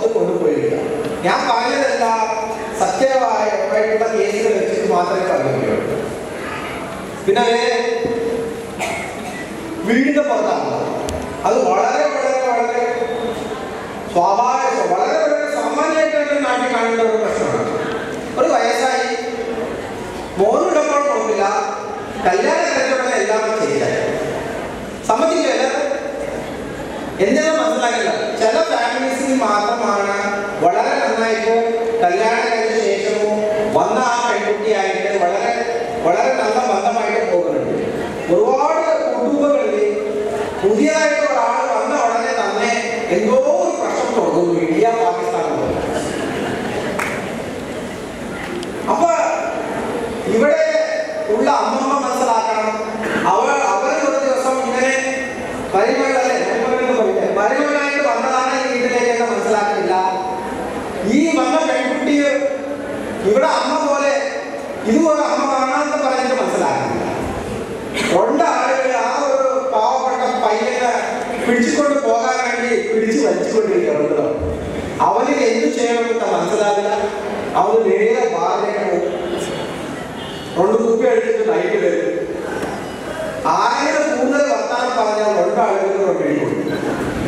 പുറത്ത് കൊണ്ടുപോയില്ല ഞാൻ പറഞ്ഞതല്ല സത്യമായിട്ടുള്ള കേസുകൾ വെച്ചിട്ട് മാത്രമേ പറയുകയുള്ളൂ പിന്നെ വേറെ വീടിന്റെ പുറത്താണ് അത് വളരെ വളരെ വളരെ സ്വാഭാവിക വളരെ വളരെ സാമാന്യമായിട്ട് നാട്ടിൽ കാണുന്ന ഒരു പ്രശ്നമാണ് ഒരു വയസ്സായി മോനുള്ളപ്പോൾ കുഴപ്പമില്ല കല്യാണം കഴിഞ്ഞുടനെ എല്ലാം ചെയ്തത് സമ്മതിക്കില്ല എന്തിനാ മനസ്സിലാക്കില്ല ചില ഫാമിലീസിൽ മാത്രമാണ് വളരെ നന്നായിട്ട് കല്യാണം കഴിഞ്ഞ ശേഷവും വന്ന ആ പെൺകുട്ടിയായിട്ട് വളരെ വളരെ നല്ല ബന്ധമായിട്ട് പോകുന്നുണ്ട് ഒരുപാട് കുടുംബങ്ങളിൽ പുതിയതായിട്ട് ഒരാൾ വന്ന ഉടനെ തന്നെ എന്തോ ഒരു പ്രശ്നം തുടങ്ങുന്നു ഇന്ത്യ പാകിസ്ഥാൻ പോലെ അപ്പൊ ഇവിടെ ഉള്ള അമ്മമ്മ മനസ്സിലാക്കണം അവർ അവർ ഒരു ദിവസം ഇങ്ങനെ മരുമകളല്ലേ മരുമകളെന്ന് പറയില്ലേ മരുമകളായിട്ട് വന്നതാണ് ഈ വീട്ടിലേക്ക് എന്ന് മനസ്സിലാക്കുന്നില്ല ഈ വന്ന പെൺകുട്ടി ഇവിടെ അമ്മ പോലെ ഇതുപോലെ അമ്മ കാണാമെന്ന് പറഞ്ഞിട്ട് മനസ്സിലാക്കുന്നില്ല രണ്ടാളുകൾ ആ ഒരു പാവപ്പെട്ട പയ്യനെ പിടിച്ചുകൊണ്ട് പോകാൻ വേണ്ടി പിടിച്ചു വലിച്ചുകൊണ്ടിരിക്കുകയാണ് അവന് എന്ത് ചെയ്യണമെന്ന് മനസ്സിലാകില്ല അവന് നേരെ ബാറിലേക്ക് പോകും രണ്ട് കുപ്പി അടിച്ചിട്ട് നൈറ്റ് വരും ആരെങ്കിലും കൂടുതൽ വർത്താനം പറഞ്ഞാൽ രണ്ടാളുകൾ കൊണ്ട് എഴുതി കൊടുക്കും